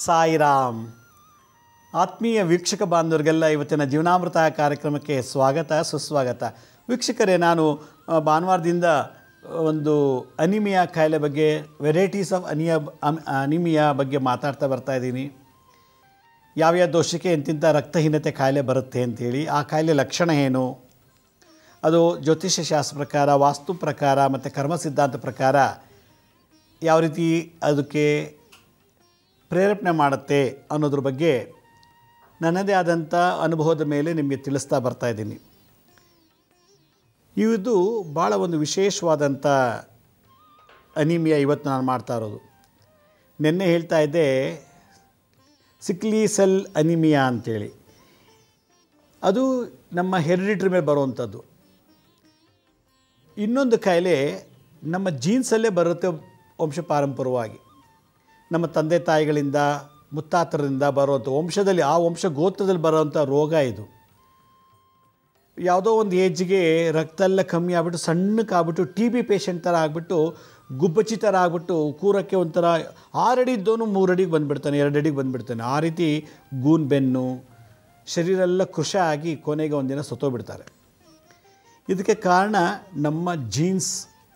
ಸಾಯಿರಾಮ್ ಆತ್ಮೀಯ ವೀಕ್ಷಕ ಬಾಂಧವರಿಗೆಲ್ಲ ಇವತ್ತಿನ ಜೀವನಾಮೃತ ಕಾರ್ಯಕ್ರಮಕ್ಕೆ ಸ್ವಾಗತ ಸುಸ್ವಾಗತ ವೀಕ್ಷಕರೇ ನಾನು ಆ, ಭಾನುವಾರದಿಂದ ಒಂದು ಅನಿಮಿಯಾ ಕಾಯಿಲೆ ಬಗ್ಗೆ ವೆರೈಟೀಸ್ ಆಫ್ ಅನಿಯಾ ಅನಿಮಿಯಾ ಬಗ್ಗೆ ಮಾತಾಡ್ತಾ ಬರ್ತಾ ಇದ್ದೀನಿ ಯಾವ್ಯಾವ ದೋಷಕ್ಕೆ ಎಂತಿಂಥ ರಕ್ತಹೀನತೆ ಕಾಯಿಲೆ ಬರುತ್ತೆ ಅಂಥೇಳಿ ಆ ಕಾಯಿಲೆ ಲಕ್ಷಣ ಏನು ಅದು ಜ್ಯೋತಿಷ್ಯ ಶಾಸ್ತ್ರ ಪ್ರಕಾರ ವಾಸ್ತು ಪ್ರಕಾರ ಮತ್ತು ಕರ್ಮ ಸಿದ್ಧಾಂತ ಪ್ರಕಾರ ಯಾವ ರೀತಿ ಅದಕ್ಕೆ ಪ್ರೇರೇಪಣೆ ಮಾಡುತ್ತೆ ಅನ್ನೋದ್ರ ಬಗ್ಗೆ ನನ್ನದೇ ಆದಂಥ ಅನುಭವದ ಮೇಲೆ ನಿಮಗೆ ತಿಳಿಸ್ತಾ ಬರ್ತಾ ಇದ್ದೀನಿ ಇದು ಭಾಳ ಒಂದು ವಿಶೇಷವಾದಂಥ ಅನಿಮಿಯಾ ಇವತ್ತು ನಾನು ಮಾಡ್ತಾ ಇರೋದು ನಿನ್ನೆ ಹೇಳ್ತಾ ಇದ್ದೆ ಸಿಕ್ಲಿ ಸೆಲ್ ಅನಿಮಿಯಾ ಅಂಥೇಳಿ ಅದು ನಮ್ಮ ಹೆರಿಡಿಟ್ರಿ ಮೇಲೆ ಬರುವಂಥದ್ದು ಇನ್ನೊಂದು ಕಾಯಿಲೆ ನಮ್ಮ ಜೀನ್ಸಲ್ಲೇ ಬರುತ್ತೆ ವಂಶ ಪಾರಂಪರವಾಗಿ ನಮ್ಮ ತಂದೆ ತಾಯಿಗಳಿಂದ ಮುತ್ತಾತರಿಂದ ಬರುವಂಥ ವಂಶದಲ್ಲಿ ಆ ವಂಶ ಗೋತ್ರದಲ್ಲಿ ಬರುವಂಥ ರೋಗ ಇದು ಯಾವುದೋ ಒಂದು ಏಜ್ಗೆ ರಕ್ತ ಎಲ್ಲ ಕಮ್ಮಿ ಆಗ್ಬಿಟ್ಟು ಸಣ್ಣಕ್ಕಾಗ್ಬಿಟ್ಟು ಟಿ ಬಿ ಪೇಷಂಟ್ ಥರ ಆಗಿಬಿಟ್ಟು ಗುಬ್ಬಚ್ಚಿ ಥರ ಆಗಿಬಿಟ್ಟು ಕೂರಕ್ಕೆ ಒಂಥರ ಆರಡಿ ಇದ್ದವನು ಮೂರಡಿಗೆ ಬಂದುಬಿಡ್ತಾನೆ ಎರಡು ಅಡಿಗೆ ಬಂದುಬಿಡ್ತಾನೆ ಆ ರೀತಿ ಗೂನ್ ಬೆನ್ನು ಶರೀರ ಎಲ್ಲ ಕೃಶ ಆಗಿ ಕೊನೆಗೆ ಒಂದಿನ ಸತ್ತೋಗ್ಬಿಡ್ತಾರೆ ಇದಕ್ಕೆ ಕಾರಣ ನಮ್ಮ ಜೀನ್ಸ್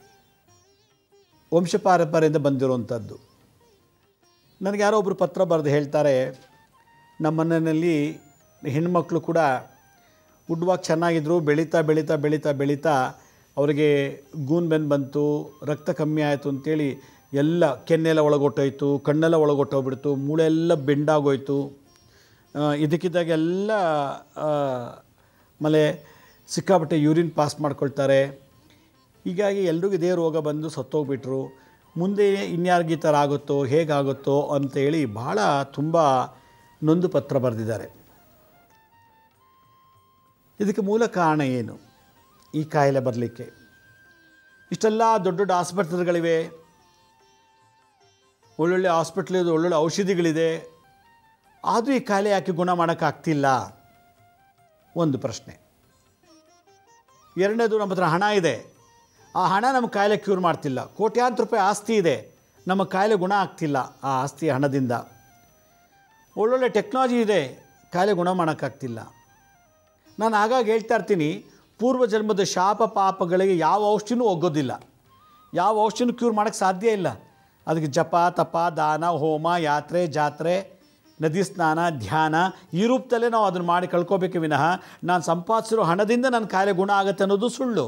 ವಂಶ ಪಾರಂಪರೆಯಿಂದ ಬಂದಿರುವಂಥದ್ದು ನನಗೆ ಯಾರೋ ಒಬ್ಬರು ಪತ್ರ ಬರೆದು ಹೇಳ್ತಾರೆ ನಮ್ಮ ಮನೆಯಲ್ಲಿ ಹೆಣ್ಮಕ್ಳು ಕೂಡ ಹುಡ್ವಾಗಿ ಚೆನ್ನಾಗಿದ್ದರು ಬೆಳೀತಾ ಬೆಳೀತಾ ಬೆಳೀತಾ ಬೆಳೀತಾ ಅವರಿಗೆ ಗೂನ್ ಬೆನ್ನು ಬಂತು ರಕ್ತ ಕಮ್ಮಿ ಆಯಿತು ಅಂತೇಳಿ ಎಲ್ಲ ಕೆನ್ನೆಲ್ಲ ಒಳಗೊಟ್ಟೋಯ್ತು ಕಣ್ಣೆಲ್ಲ ಒಳಗೊಟ್ಟೋಗ್ಬಿಡ್ತು ಮೂಳೆ ಎಲ್ಲ ಬೆಂಡಾಗೋಯ್ತು ಆ, ಇದಕ್ಕಿದ್ದಾಗೆಲ್ಲ ಆ, ಆಮೇಲೆ ಸಿಕ್ಕಾಪಟ್ಟೆ ಯೂರಿನ್ ಪಾಸ್ ಮಾಡ್ಕೊಳ್ತಾರೆ ಹೀಗಾಗಿ ಎಲ್ರಿಗೂ ಇದೇ ರೋಗ ಬಂದು ಸತ್ತೋಗ್ಬಿಟ್ರು ಮುಂದೆ ಇನ್ಯಾರಿಗೆ ಈ ಥರ ಆಗುತ್ತೋ ಹೇಗಾಗುತ್ತೋ ಅಂತೇಳಿ ಭಾಳ ತುಂಬ ನೊಂದು ಪತ್ರ ಬರೆದಿದ್ದಾರೆ ಇದಕ್ಕೆ ಮೂಲ ಕಾರಣ ಏನು ಈ ಕಾಯಿಲೆ ಬರಲಿಕ್ಕೆ ಇಷ್ಟೆಲ್ಲ ದೊಡ್ಡ ದೊಡ್ಡ ಆಸ್ಪತ್ರೆಗಳಿವೆ ಒಳ್ಳೊಳ್ಳೆ ಹಾಸ್ಪಿಟ್ಲಿದೆ ಒಳ್ಳೊಳ್ಳೆ ಔಷಧಿಗಳಿದೆ ಆದರೂ ಈ ಕಾಯಿಲೆ ಯಾಕೆ ಗುಣ ಮಾಡೋಕ್ಕಾಗ್ತಿಲ್ಲ ಒಂದು ಪ್ರಶ್ನೆ ಎರಡನೇದು ನಮ್ಮ ಹತ್ರ ಹಣ ಇದೆ ಆ ಹಣ ನಮ್ಮ ಕಾಯಿಲೆ ಕ್ಯೂರ್ ಮಾಡ್ತಿಲ್ಲ ಕೋಟ್ಯಾಂತರ ರೂಪಾಯಿ ಆಸ್ತಿ ಇದೆ ನಮ್ಮ ಕಾಯಿಲೆ ಗುಣ ಆಗ್ತಿಲ್ಲ ಆ ಆಸ್ತಿ ಹಣದಿಂದ ಒಳ್ಳೊಳ್ಳೆ ಟೆಕ್ನಾಲಜಿ ಇದೆ ಕಾಯಿಲೆ ಗುಣ ಮಾಡೋಕ್ಕಾಗ್ತಿಲ್ಲ ನಾನು ಆಗಾಗ ಹೇಳ್ತಾ ಇರ್ತೀನಿ ಪೂರ್ವ ಜನ್ಮದ ಶಾಪ ಪಾಪಗಳಿಗೆ ಯಾವ ಔಷಧಿನೂ ಒಗ್ಗೋದಿಲ್ಲ ಯಾವ ಔಷಧಿನೂ ಕ್ಯೂರ್ ಮಾಡೋಕ್ಕೆ ಸಾಧ್ಯ ಇಲ್ಲ ಅದಕ್ಕೆ ಜಪ ತಪ ದಾನ ಹೋಮ ಯಾತ್ರೆ ಜಾತ್ರೆ ನದಿ ಸ್ನಾನ ಧ್ಯಾನ ಈ ರೂಪದಲ್ಲೇ ನಾವು ಅದನ್ನು ಮಾಡಿ ಕಳ್ಕೊಬೇಕು ವಿನಃ ನಾನು ಸಂಪಾದಿಸಿರೋ ಹಣದಿಂದ ನನ್ನ ಕಾಯಿಲೆ ಗುಣ ಆಗುತ್ತೆ ಅನ್ನೋದು ಸುಳ್ಳು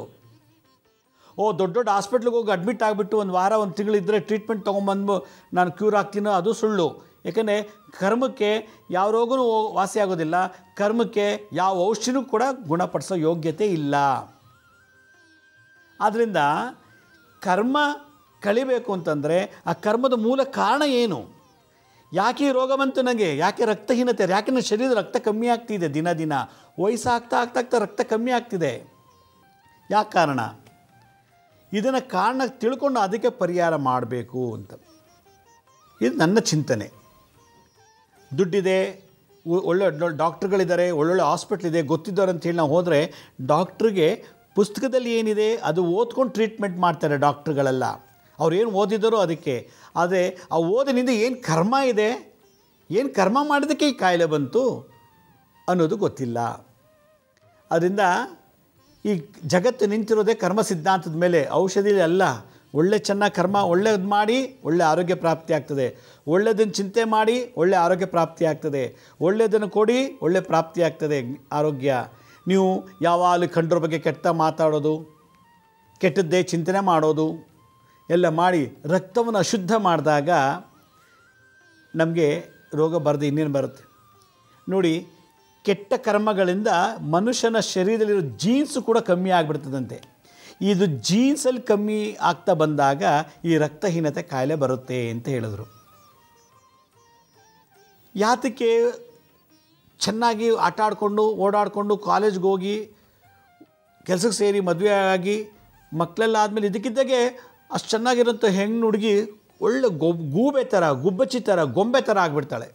ಓ ದೊಡ್ಡ ದೊಡ್ಡ ಹಾಸ್ಪಿಟ್ಲಿಗೆ ಹೋಗಿ ಅಡ್ಮಿಟ್ ಆಗಿಬಿಟ್ಟು ಒಂದು ವಾರ ಒಂದು ತಿಂಗಳಿದ್ದರೆ ಟ್ರೀಟ್ಮೆಂಟ್ ತೊಗೊಂಬಂದು ನಾನು ಕ್ಯೂರ್ ಆಗ್ತೀನೋ ಅದು ಸುಳ್ಳು ಯಾಕೆಂದರೆ ಕರ್ಮಕ್ಕೆ ಯಾವ ರೋಗನೂ ವಾಸಿ ಆಗೋದಿಲ್ಲ ಕರ್ಮಕ್ಕೆ ಯಾವ ಔಷಧಿನೂ ಕೂಡ ಗುಣಪಡಿಸೋ ಯೋಗ್ಯತೆ ಇಲ್ಲ ಆದ್ದರಿಂದ ಕರ್ಮ ಕಳಿಬೇಕು ಅಂತಂದರೆ ಆ ಕರ್ಮದ ಮೂಲ ಕಾರಣ ಏನು ಯಾಕೆ ಈ ರೋಗ ಬಂತು ನನಗೆ ಯಾಕೆ ರಕ್ತಹೀನತೆ ಯಾಕೆ ನನ್ನ ಶರೀರದ ರಕ್ತ ಕಮ್ಮಿ ಆಗ್ತಿದೆ ದಿನ ದಿನ ವಯಸ್ಸಾಗ್ತಾ ಆಗ್ತಾ ಆಗ್ತಾ ರಕ್ತ ಕಮ್ಮಿ ಆಗ್ತಿದೆ ಯಾಕೆ ಕಾರಣ ಇದನ್ನು ಕಾರಣ ತಿಳ್ಕೊಂಡು ಅದಕ್ಕೆ ಪರಿಹಾರ ಮಾಡಬೇಕು ಅಂತ ಇದು ನನ್ನ ಚಿಂತನೆ ದುಡ್ಡಿದೆ ಒ- ಒಳ್ಳೆ ಒಳ್ಳೆ ಡಾಕ್ಟ್ರುಗಳಿದ್ದಾರೆ ಒಳ್ಳೊಳ್ಳೆ ಹಾಸ್ಪಿಟ್ಲ್ ಇದೆ ಗೊತ್ತಿದ್ದವ್ರು ಅಂತೇಳಿ ನಾವು ಹೋದರೆ ಡಾಕ್ಟ್ರಿಗೆ ಪುಸ್ತಕದಲ್ಲಿ ಏನಿದೆ ಅದು ಓದ್ಕೊಂಡು ಟ್ರೀಟ್ಮೆಂಟ್ ಮಾಡ್ತಾರೆ ಡಾಕ್ಟ್ರುಗಳೆಲ್ಲ ಅವ್ರು ಏನು ಓದಿದ್ದಾರೋ ಅದಕ್ಕೆ ಆದರೆ ಆ ಓದಿನಿಂದ ಏನು ಕರ್ಮ ಇದೆ ಏನು ಕರ್ಮ ಮಾಡಿದ್ದಕ್ಕೆ ಈ ಕಾಯಿಲೆ ಬಂತು ಅನ್ನೋದು ಗೊತ್ತಿಲ್ಲ ಅದರಿಂದ ಈ ಜಗತ್ತು ನಿಂತಿರೋದೇ ಕರ್ಮ ಸಿದ್ಧಾಂತದ ಮೇಲೆ ಔಷಧಿ ಅಲ್ಲ ಒಳ್ಳೆ ಚೆನ್ನಾಗಿ ಕರ್ಮ ಒಳ್ಳೇದು ಮಾಡಿ ಒಳ್ಳೆ ಆರೋಗ್ಯ ಪ್ರಾಪ್ತಿ ಆಗ್ತದೆ ಒಳ್ಳೆಯದನ್ನು ಚಿಂತೆ ಮಾಡಿ ಒಳ್ಳೆ ಆರೋಗ್ಯ ಪ್ರಾಪ್ತಿ ಆಗ್ತದೆ ಒಳ್ಳೆಯದನ್ನು ಕೊಡಿ ಒಳ್ಳೆ ಪ್ರಾಪ್ತಿ ಆಗ್ತದೆ ಆರೋಗ್ಯ ನೀವು ಯಾವಾಗಲೂ ಕಂಡ್ರ ಬಗ್ಗೆ ಕೆಟ್ಟ ಮಾತಾಡೋದು ಕೆಟ್ಟದ್ದೇ ಚಿಂತನೆ ಮಾಡೋದು ಎಲ್ಲ ಮಾಡಿ ರಕ್ತವನ್ನು ಅಶುದ್ಧ ಮಾಡಿದಾಗ ನಮಗೆ ರೋಗ ಬರದೆ ಇನ್ನೇನು ಬರುತ್ತೆ ನೋಡಿ ಕೆಟ್ಟ ಕರ್ಮಗಳಿಂದ ಮನುಷ್ಯನ ಶರೀರದಲ್ಲಿರೋ ಜೀನ್ಸು ಕೂಡ ಕಮ್ಮಿ ಆಗಿಬಿಡ್ತದಂತೆ ಇದು ಜೀನ್ಸಲ್ಲಿ ಕಮ್ಮಿ ಆಗ್ತಾ ಬಂದಾಗ ಈ ರಕ್ತಹೀನತೆ ಕಾಯಿಲೆ ಬರುತ್ತೆ ಅಂತ ಹೇಳಿದ್ರು ಯಾತಕ್ಕೆ ಚೆನ್ನಾಗಿ ಆಟ ಆಡಿಕೊಂಡು ಓಡಾಡಿಕೊಂಡು ಕಾಲೇಜ್ಗೆ ಹೋಗಿ ಕೆಲಸಕ್ಕೆ ಸೇರಿ ಮದುವೆ ಆಗಿ ಮಕ್ಕಳೆಲ್ಲ ಆದಮೇಲೆ ಇದಕ್ಕಿದ್ದಾಗೆ ಅಷ್ಟು ಚೆನ್ನಾಗಿರೋಂಥ ಹೆಣ್ಣು ಹುಡುಗಿ ಒಳ್ಳೆ ಗೊ ಗೂಬೆ ಥರ ಗುಬ್ಬಚ್ಚಿ ಥರ ಗೊಂಬೆ ಥರ ಆಗಿಬಿಡ್ತಾಳೆ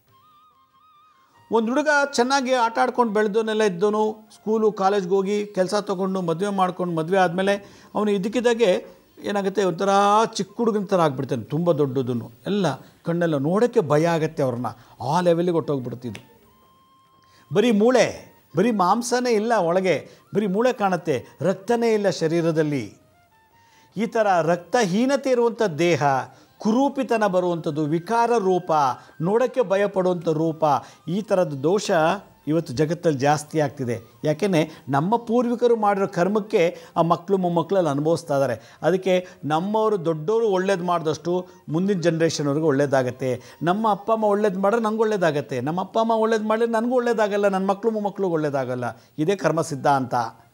ಒಂದು ಹುಡುಗ ಚೆನ್ನಾಗಿ ಆಟ ಆಡ್ಕೊಂಡು ಬೆಳೆದವನೆಲ್ಲ ಇದ್ದವನು ಸ್ಕೂಲು ಕಾಲೇಜ್ಗೆ ಹೋಗಿ ಕೆಲಸ ತೊಗೊಂಡು ಮದುವೆ ಮಾಡ್ಕೊಂಡು ಮದುವೆ ಆದಮೇಲೆ ಅವನು ಇದಕ್ಕಿದ್ದಾಗೆ ಏನಾಗುತ್ತೆ ಒಂಥರ ಚಿಕ್ಕ ಹುಡುಗನ ಥರ ಆಗ್ಬಿಡ್ತಾನೆ ತುಂಬ ದೊಡ್ಡದನ್ನು ಎಲ್ಲ ಕಣ್ಣೆಲ್ಲ ನೋಡೋಕ್ಕೆ ಭಯ ಆಗುತ್ತೆ ಅವ್ರನ್ನ ಆ ಲೆವೆಲಿಗೆ ಹೊಟ್ಟೋಗ್ಬಿಡ್ತಿದ್ದು ಬರೀ ಮೂಳೆ ಬರೀ ಮಾಂಸನೇ ಇಲ್ಲ ಒಳಗೆ ಬರೀ ಮೂಳೆ ಕಾಣುತ್ತೆ ರಕ್ತನೇ ಇಲ್ಲ ಶರೀರದಲ್ಲಿ ಈ ಥರ ರಕ್ತಹೀನತೆ ಇರುವಂಥ ದೇಹ ಕುರೂಪಿತನ ಬರುವಂಥದ್ದು ವಿಕಾರ ರೂಪ ನೋಡೋಕ್ಕೆ ಭಯಪಡುವಂಥ ರೂಪ ಈ ಥರದ ದೋಷ ಇವತ್ತು ಜಗತ್ತಲ್ಲಿ ಜಾಸ್ತಿ ಆಗ್ತಿದೆ ಯಾಕೆಂದರೆ ನಮ್ಮ ಪೂರ್ವಿಕರು ಮಾಡಿರೋ ಕರ್ಮಕ್ಕೆ ಆ ಮಕ್ಕಳು ಮೊಮ್ಮಕ್ಕಳಲ್ಲಿ ಅನುಭವಿಸ್ತಾ ಇದ್ದಾರೆ ಅದಕ್ಕೆ ನಮ್ಮವರು ದೊಡ್ಡವರು ಒಳ್ಳೇದು ಮಾಡಿದಷ್ಟು ಮುಂದಿನ ಜನ್ರೇಷನ್ವ್ರಿಗೆ ಒಳ್ಳೇದಾಗತ್ತೆ ನಮ್ಮ ಅಪ್ಪ ಅಮ್ಮ ಒಳ್ಳೇದು ಮಾಡಿದ್ರೆ ನಂಗೆ ಒಳ್ಳೇದಾಗತ್ತೆ ನಮ್ಮ ಅಪ್ಪ ಅಮ್ಮ ಒಳ್ಳೇದು ಮಾಡಿದ್ರೆ ನನಗೂ ಒಳ್ಳೇದಾಗಲ್ಲ ನನ್ನ ಮಕ್ಕಳು ಮೊಮ್ಮಕ್ಕಳು ಒಳ್ಳೇದಾಗಲ್ಲ ಇದೇ ಕರ್ಮ ಸಿದ್ಧಾಂತ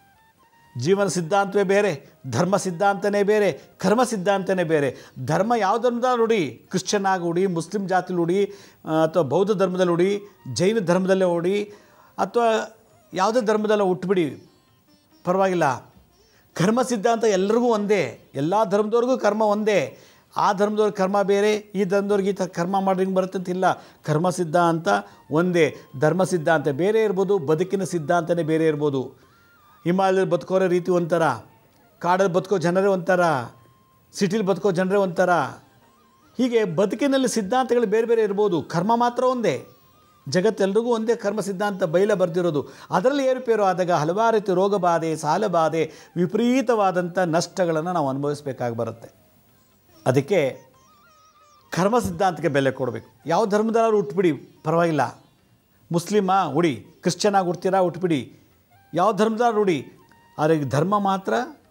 ಜೀವನ ಸಿದ್ಧಾಂತವೇ ಬೇರೆ ಧರ್ಮ ಸಿದ್ಧಾಂತನೇ ಬೇರೆ ಕರ್ಮ ಸಿದ್ಧಾಂತನೇ ಬೇರೆ ಧರ್ಮ ಯಾವ ಧರ್ಮದ ಉಡಿ ಕ್ರಿಶ್ಚಿಯನ್ ಆಗಿ ಉಡಿ ಮುಸ್ಲಿಂ ಜಾತಿಲಿ ಉಡಿ ಅಥವಾ ಬೌದ್ಧ ಧರ್ಮದಲ್ಲಿ ಉಡಿ ಜೈನ ಧರ್ಮದಲ್ಲೇ ಉಡಿ ಅಥವಾ ಯಾವುದೇ ಧರ್ಮದಲ್ಲ ಹುಟ್ಬಿಡಿ ಪರವಾಗಿಲ್ಲ ಕರ್ಮ ಸಿದ್ಧಾಂತ ಎಲ್ರಿಗೂ ಒಂದೇ ಎಲ್ಲ ಧರ್ಮದವ್ರಿಗೂ ಕರ್ಮ ಒಂದೇ ಆ ಧರ್ಮದವ್ರ ಕರ್ಮ ಬೇರೆ ಈ ಧರ್ಮದವ್ರಿಗೆ ಈ ಥರ ಕರ್ಮ ಮಾಡ್ರಿ ಬರುತ್ತೆ ಅಂತಿಲ್ಲ ಕರ್ಮ ಸಿದ್ಧಾಂತ ಒಂದೇ ಧರ್ಮ ಸಿದ್ಧಾಂತ ಬೇರೆ ಇರ್ಬೋದು ಬದುಕಿನ ಸಿದ್ಧಾಂತನೇ ಬೇರೆ ಇರ್ಬೋದು ಹಿಮಾಲಯದಲ್ಲಿ ಬದುಕೋರೋ ರೀತಿ ಒಂಥರ ಕಾಡಲ್ಲಿ ಬದುಕೋ ಜನರೇ ಒಂಥರ ಸಿಟಿಲಿ ಬದುಕೋ ಜನರೇ ಒಂಥರ ಹೀಗೆ ಬದುಕಿನಲ್ಲಿ ಸಿದ್ಧಾಂತಗಳು ಬೇರೆ ಬೇರೆ ಇರ್ಬೋದು ಕರ್ಮ ಮಾತ್ರ ಒಂದೇ ಜಗತ್ತೆಲ್ರಿಗೂ ಒಂದೇ ಕರ್ಮ ಸಿದ್ಧಾಂತ ಬಯಲ ಬರೆದಿರೋದು ಅದರಲ್ಲಿ ಏರುಪೇರು ಆದಾಗ ಹಲವಾರು ರೀತಿ ರೋಗ ಬಾಧೆ ಸಾಲ ಬಾಧೆ ವಿಪರೀತವಾದಂಥ ನಷ್ಟಗಳನ್ನು ನಾವು ಅನುಭವಿಸಬೇಕಾಗಿ ಬರುತ್ತೆ ಅದಕ್ಕೆ ಕರ್ಮ ಸಿದ್ಧಾಂತಕ್ಕೆ ಬೆಲೆ ಕೊಡಬೇಕು ಯಾವ ಧರ್ಮದಲ್ಲಾದ್ರೂ ಹುಟ್ಬಿಡಿ ಪರವಾಗಿಲ್ಲ ಮುಸ್ಲಿಮಾ ಉಡಿ ಕ್ರಿಶ್ಚಿಯನಾಗಿ ಹುಡ್ತೀರಾ ಹುಟ್ಬಿಡಿ ಯಾವ ಧರ್ಮದಾರು ಉಡಿ ಆದರೆ ಧರ್ಮ ಮಾತ್ರ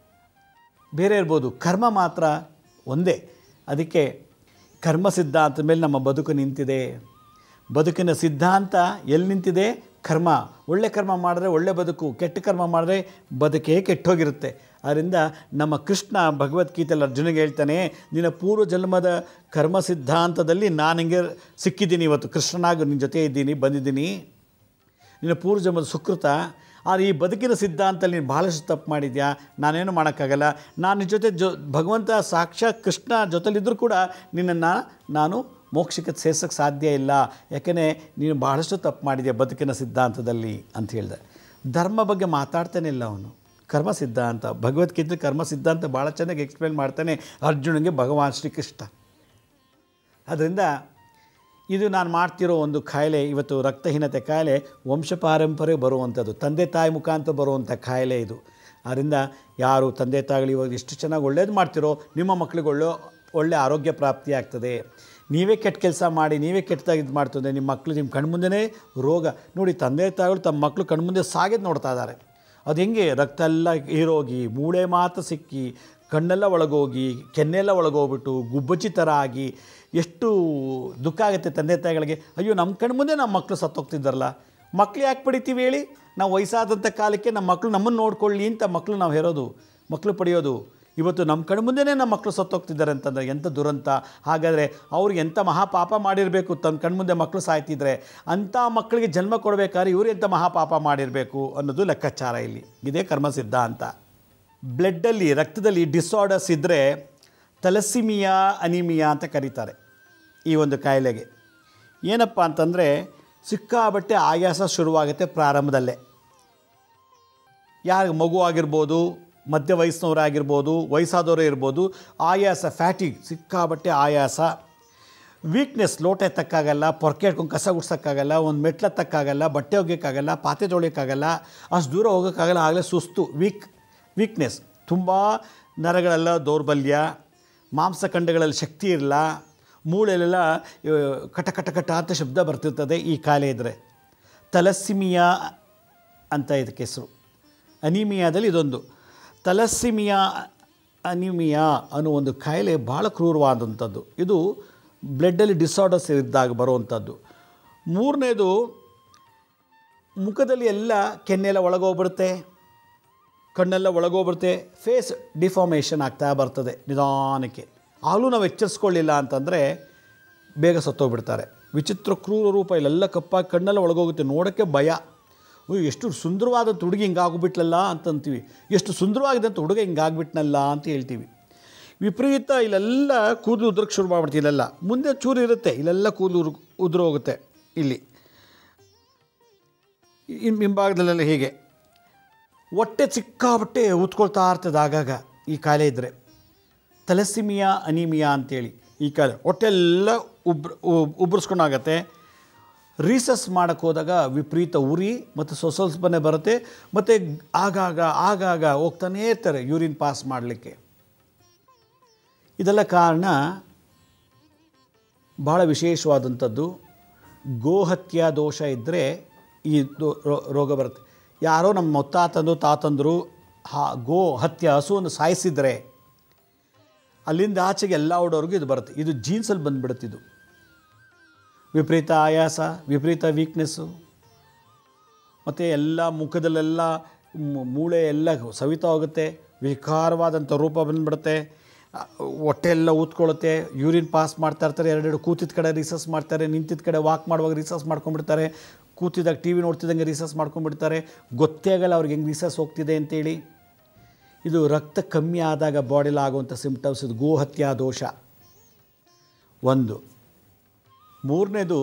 ಬೇರೆ ಇರ್ಬೋದು ಕರ್ಮ ಮಾತ್ರ ಒಂದೇ ಅದಕ್ಕೆ ಕರ್ಮ ಸಿದ್ಧಾಂತದ ಮೇಲೆ ನಮ್ಮ ಬದುಕು ನಿಂತಿದೆ ಬದುಕಿನ ಸಿದ್ಧಾಂತ ಎಲ್ಲಿ ನಿಂತಿದೆ ಕರ್ಮ ಒಳ್ಳೆ ಕರ್ಮ ಮಾಡಿದ್ರೆ ಒಳ್ಳೆ ಬದುಕು ಕೆಟ್ಟ ಕರ್ಮ ಮಾಡಿದ್ರೆ ಬದುಕೇ ಕೆಟ್ಟೋಗಿರುತ್ತೆ ಆದ್ದರಿಂದ ನಮ್ಮ ಕೃಷ್ಣ ಭಗವದ್ಗೀತೆಯಲ್ಲಿ ಅರ್ಜುನಿಗೆ ಹೇಳ್ತಾನೆ ನಿನ್ನ ಪೂರ್ವ ಜನ್ಮದ ಕರ್ಮ ಸಿದ್ಧಾಂತದಲ್ಲಿ ನಾನು ಹಿಂಗೆ ಸಿಕ್ಕಿದ್ದೀನಿ ಇವತ್ತು ಕೃಷ್ಣನಾಗಿ ನಿನ್ನ ಜೊತೆ ಇದ್ದೀನಿ ಬಂದಿದ್ದೀನಿ ನಿನ್ನ ಪೂರ್ವ ಜನ್ಮದ ಸುಕೃತ ಆದರೆ ಈ ಬದುಕಿನ ಸಿದ್ಧಾಂತದಲ್ಲಿ ನೀನು ಭಾಳಷ್ಟು ತಪ್ಪು ಮಾಡಿದ್ಯಾ ನಾನೇನು ಮಾಡೋಕ್ಕಾಗಲ್ಲ ನಾನು ನಿನ್ನ ಜೊತೆ ಜೊ ಭಗವಂತ ಸಾಕ್ಷಾತ್ ಕೃಷ್ಣ ಜೊತೆಲಿದ್ದರೂ ಕೂಡ ನಿನ್ನನ್ನು ನಾನು ಮೋಕ್ಷಕ್ಕೆ ಸೇರ್ಸೋಕ್ಕೆ ಸಾಧ್ಯ ಇಲ್ಲ ಯಾಕೆಂದರೆ ನೀನು ಭಾಳಷ್ಟು ತಪ್ಪು ಮಾಡಿದ್ಯಾ ಬದುಕಿನ ಸಿದ್ಧಾಂತದಲ್ಲಿ ಅಂತ ಹೇಳಿದೆ ಧರ್ಮ ಬಗ್ಗೆ ಮಾತಾಡ್ತಾನೆ ಇಲ್ಲ ಅವನು ಕರ್ಮ ಸಿದ್ಧಾಂತ ಭಗವದ್ಗೀತೆ ಕರ್ಮ ಸಿದ್ಧಾಂತ ಭಾಳ ಚೆನ್ನಾಗಿ ಎಕ್ಸ್ಪ್ಲೇನ್ ಮಾಡ್ತಾನೆ ಅರ್ಜುನಿಗೆ ಭಗವಾನ್ ಶ್ರೀಕೃಷ್ಣ ಅದರಿಂದ ಇದು ನಾನು ಮಾಡ್ತಿರೋ ಒಂದು ಕಾಯಿಲೆ ಇವತ್ತು ರಕ್ತಹೀನತೆ ಕಾಯಿಲೆ ವಂಶ ಪಾರಂಪರೆ ಬರುವಂಥದ್ದು ತಂದೆ ತಾಯಿ ಮುಖಾಂತರ ಬರುವಂಥ ಕಾಯಿಲೆ ಇದು ಆದ್ದರಿಂದ ಯಾರು ತಂದೆ ತಾಯಿಗಳು ಇವಾಗ ಎಷ್ಟು ಚೆನ್ನಾಗಿ ಒಳ್ಳೇದು ಮಾಡ್ತಿರೋ ನಿಮ್ಮ ಮಕ್ಕಳಿಗೆ ಒಳ್ಳೆ ಒಳ್ಳೆ ಆರೋಗ್ಯ ಪ್ರಾಪ್ತಿ ಆಗ್ತದೆ ನೀವೇ ಕೆಟ್ಟ ಕೆಲಸ ಮಾಡಿ ನೀವೇ ಕೆಟ್ಟದಾಗಿ ಇದು ಮಾಡ್ತದೆ ನಿಮ್ಮ ಮಕ್ಕಳು ನಿಮ್ಮ ಕಣ್ಮುಂದೆನೇ ರೋಗ ನೋಡಿ ತಂದೆ ತಾಯಿಗಳು ತಮ್ಮ ಮಕ್ಕಳು ಕಣ್ಮುಂದೆ ಸಾಗಿದ್ದು ನೋಡ್ತಾ ಇದ್ದಾರೆ ಅದು ಹೆಂಗೆ ರಕ್ತ ಎಲ್ಲ ಹೀರೋಗಿ ಮೂಳೆ ಮಾತ್ರ ಸಿಕ್ಕಿ ಕಣ್ಣೆಲ್ಲ ಒಳಗೋಗಿ ಕೆನ್ನೆಲ್ಲ ಒಳಗೋಗ್ಬಿಟ್ಟು ಗುಬ್ಬಚ್ಚಿ ಥರ ಆಗಿ ಎಷ್ಟು ದುಃಖ ಆಗುತ್ತೆ ತಂದೆ ತಾಯಿಗಳಿಗೆ ಅಯ್ಯೋ ನಮ್ಮ ಕಣ್ಮುಂದೆ ನಮ್ಮ ಮಕ್ಕಳು ಸತ್ತೋಗ್ತಿದ್ದಾರಲ್ಲ ಮಕ್ಳು ಯಾಕೆ ಪಡಿತೀವಿ ಹೇಳಿ ನಾವು ವಯಸ್ಸಾದಂಥ ಕಾಲಕ್ಕೆ ನಮ್ಮ ಮಕ್ಕಳು ನಮ್ಮನ್ನು ನೋಡ್ಕೊಳ್ಳಿ ಅಂತ ಮಕ್ಕಳು ನಾವು ಹೇರೋದು ಮಕ್ಕಳು ಪಡೆಯೋದು ಇವತ್ತು ನಮ್ಮ ಕಣ್ಮುಂದೆನೇ ನಮ್ಮ ಮಕ್ಕಳು ಸತ್ತೋಗ್ತಿದ್ದಾರೆ ಅಂತಂದರೆ ಎಂಥ ದುರಂತ ಹಾಗಾದರೆ ಅವ್ರಿಗೆ ಎಂಥ ಮಹಾಪಾಪ ಮಾಡಿರಬೇಕು ತನ್ನ ಕಣ್ಮುಂದೆ ಮಕ್ಕಳು ಸಾಯ್ತಿದ್ರೆ ಅಂಥ ಮಕ್ಕಳಿಗೆ ಜನ್ಮ ಕೊಡಬೇಕಾದ್ರೆ ಇವರು ಎಂಥ ಮಹಾಪಾಪ ಮಾಡಿರಬೇಕು ಅನ್ನೋದು ಲೆಕ್ಕಾಚಾರ ಇಲ್ಲಿ ಇದೇ ಕರ್ಮ ಸಿದ್ಧಾಂತ ಬ್ಲಡ್ಡಲ್ಲಿ ರಕ್ತದಲ್ಲಿ ಡಿಸಾರ್ಡರ್ಸ್ ಇದ್ದರೆ ತಲಸಿಮಿಯಾ ಅನಿಮಿಯಾ ಅಂತ ಕರೀತಾರೆ ಈ ಒಂದು ಕಾಯಿಲೆಗೆ ಏನಪ್ಪ ಅಂತಂದರೆ ಸಿಕ್ಕಾಬಟ್ಟೆ ಆಯಾಸ ಶುರುವಾಗುತ್ತೆ ಪ್ರಾರಂಭದಲ್ಲೇ ಯಾರು ಮಗು ಆಗಿರ್ಬೋದು ಮಧ್ಯ ವಯಸ್ಸಿನವರಾಗಿರ್ಬೋದು ವಯಸ್ಸಾದವರೇ ಇರ್ಬೋದು ಆಯಾಸ ಫ್ಯಾಟಿಗ್ ಸಿಕ್ಕಾಬಟ್ಟೆ ಆಯಾಸ ವೀಕ್ನೆಸ್ ಲೋಟ ಎತ್ತಕ್ಕಾಗಲ್ಲ ಪೊರ್ಕೆ ಹಿಡ್ಕೊಂಡು ಕಸ ಗುಡ್ಸೋಕ್ಕಾಗಲ್ಲ ಒಂದು ಮೆಟ್ಲು ಹತ್ತಕ್ಕಾಗಲ್ಲ ಬಟ್ಟೆ ಒಗ್ಯೋಕ್ಕಾಗಲ್ಲ ಪಾತ್ರೆ ತೊಳಿಯೋಕ್ಕಾಗಲ್ಲ ಅಷ್ಟು ದೂರ ಹೋಗೋಕ್ಕಾಗಲ್ಲ ಆಗಲೇ ಸುಸ್ತು ವೀಕ್ ವೀಕ್ನೆಸ್ ತುಂಬ ನರಗಳೆಲ್ಲ ದೌರ್ಬಲ್ಯ ಮಾಂಸಖಂಡಗಳಲ್ಲಿ ಶಕ್ತಿ ಇರಲ್ಲ ಮೂಳೆಲೆಲ್ಲ ಆ, ಕಟ ಕಟ ಕಟ ಅಂತ ಶಬ್ದ ಬರ್ತಿರ್ತದೆ ಈ ಕಾಯಿಲೆ ಇದ್ದರೆ ತಲಸ್ಸಿಮಿಯಾ ಅಂತ ಇದಕ್ಕೆ ಹೆಸರು ಅನಿಮಿಯಾದಲ್ಲಿ ಇದೊಂದು ತಲಸ್ಸಿಮಿಯಾ ಅನಿಮಿಯಾ ಅನ್ನೋ ಒಂದು ಕಾಯಿಲೆ ಭಾಳ ಕ್ರೂರವಾದಂಥದ್ದು ಇದು ಬ್ಲಡ್ಡಲ್ಲಿ ಡಿಸಾರ್ಡರ್ಸ್ ಇದ್ದಾಗ ಬರುವಂಥದ್ದು ಮೂರನೇದು ಮುಖದಲ್ಲಿ ಎಲ್ಲ ಕೆನ್ನೆಲ್ಲ ಒಳಗೋಗ್ಬಿಡುತ್ತೆ ಕಣ್ಣೆಲ್ಲ ಒಳಗೋಗ್ಬಿಡುತ್ತೆ ಫೇಸ್ ಡಿಫಾರ್ಮೇಷನ್ ಆಗ್ತಾ ಬರ್ತದೆ ನಿಧಾನಕ್ಕೆ ಆಗಲೂ ನಾವು ಎಚ್ಚರಿಸ್ಕೊಳ್ಳಿಲ್ಲ ಅಂತಂದರೆ ಬೇಗ ಸತ್ತೋಗ್ಬಿಡ್ತಾರೆ ವಿಚಿತ್ರ ಕ್ರೂರ ರೂಪ ಇಲ್ಲೆಲ್ಲ ಕಪ್ಪಾಗಿ ಕಣ್ಣೆಲ್ಲ ಒಳಗೋಗುತ್ತೆ ನೋಡೋಕ್ಕೆ ಭಯ ಅಯ್ಯೋ ಎಷ್ಟು ಸುಂದರವಾದಂಥ ಹುಡುಗಿ ಹಿಂಗಾಗ್ಬಿಟ್ಲಲ್ಲ ಅಂತಂತೀವಿ ಎಷ್ಟು ಸುಂದರವಾಗಿದೆ ಅಂತ ಹುಡುಗ ಹಿಂಗಾಗ್ಬಿಟ್ನಲ್ಲ ಅಂತ ಹೇಳ್ತೀವಿ ವಿಪರೀತ ಇಲ್ಲೆಲ್ಲ ಕೂದಲು ಉದ್ರಕ್ಕೆ ಶುರು ಮಾಡ್ಬಿಡ್ತೀವಿ ಇಲ್ಲೆಲ್ಲ ಮುಂದೆ ಚೂರು ಇರುತ್ತೆ ಇಲ್ಲೆಲ್ಲ ಕೂದಲು ಉರ್ ಉದುರು ಹೋಗುತ್ತೆ ಇಲ್ಲಿ ಇನ್ ಹಿಂಭಾಗದಲ್ಲೆಲ್ಲ ಹೀಗೆ ಹೊಟ್ಟೆ ಸಿಕ್ಕಾಬಟ್ಟೆ ಊದ್ಕೊಳ್ತಾ ಇರ್ತದೆ ಆಗಾಗ ಈ ಕಾಯಿಲೆ ಇದ್ದರೆ ತಲೆಸಿಮಿಯಾ ಅನಿಮಿಯಾ ಅಂತೇಳಿ ಈ ಕಾಯಿಲೆ ಹೊಟ್ಟೆಲ್ಲ ಉಬ್ರ ಉಬ್ಬರಿಸ್ಕೊಂಡಾಗತ್ತೆ ರೀಸಸ್ ಮಾಡೋಕ್ಕೆ ಹೋದಾಗ ವಿಪರೀತ ಉರಿ ಮತ್ತು ಸ್ವಸ್ವಲ್ಪನೆ ಬರುತ್ತೆ ಮತ್ತು ಆಗಾಗ ಆಗಾಗ ಹೋಗ್ತಾನೇ ಇರ್ತಾರೆ ಯೂರಿನ್ ಪಾಸ್ ಮಾಡಲಿಕ್ಕೆ ಇದೆಲ್ಲ ಕಾರಣ ಭಾಳ ವಿಶೇಷವಾದಂಥದ್ದು ಗೋಹತ್ಯಾ ದೋಷ ಇದ್ದರೆ ಈ ದೋ- ರೋ- ರೋಗ ಬರುತ್ತೆ ಯಾರೋ ನಮ್ಮ ಮುತ್ತಾತಂದು ತಾತಂದರು ಹಾ ಗೋ ಹತ್ಯೆ ಹಸುವನ್ನು ಸಾಯಿಸಿದರೆ ಅಲ್ಲಿಂದ ಆಚೆಗೆ ಎಲ್ಲ ಓಡೋರ್ಗೂ ಇದು ಬರುತ್ತೆ ಇದು ಜೀನ್ಸಲ್ಲಿ ಬಂದುಬಿಡುತ್ತೆ ಇದು ವಿಪರೀತ ಆಯಾಸ ವಿಪರೀತ ವೀಕ್ನೆಸ್ಸು ಮತ್ತು ಎಲ್ಲ ಮುಖದಲ್ಲೆಲ್ಲ ಮು- ಮೂಳೆ ಎಲ್ಲ ಸವಿತಾ ಹೋಗುತ್ತೆ ವಿಕಾರವಾದಂಥ ರೂಪ ಬಂದುಬಿಡುತ್ತೆ ಹೊಟ್ಟೆ ಎಲ್ಲ ಊದ್ಕೊಳ್ಳುತ್ತೆ ಯೂರಿನ್ ಪಾಸ್ ಮಾಡ್ತಾ ಇರ್ತಾರೆ ಎರಡೆರಡು ಕೂತಿದ್ದ ಕಡೆ ರಿಸರ್ಚ್ ಮಾಡ್ತಾರೆ ನಿಂತಿದ್ದ ಕಡೆ ವಾಕ್ ಮಾಡುವಾಗ ರಿಸರ್ಚ್ ಮಾಡ್ಕೊಂಡ್ಬಿಡ್ತಾರೆ ಕೂತಿದ್ದಾಗ ಟಿ ವಿ ನೋಡ್ತಿದ್ದಂಗೆ ರಿಸರ್ಚ್ ಮಾಡ್ಕೊಂಡ್ಬಿಡ್ತಾರೆ ಗೊತ್ತೇ ಆಗಲ್ಲ ಅವ್ರಿಗೆ ಹೆಂಗೆ ರಿಸರ್ಚ್ ಹೋಗ್ತಿದೆ ಅಂತೇಳಿ ಇದು ರಕ್ತ ಕಮ್ಮಿ ಆದಾಗ ಬಾಡಿಲಿ ಆಗುವಂಥ ಸಿಂಪ್ಟಮ್ಸ್ ಇದು ಗೋಹತ್ಯಾ ದೋಷ ಒಂದು ಮೂರನೇದು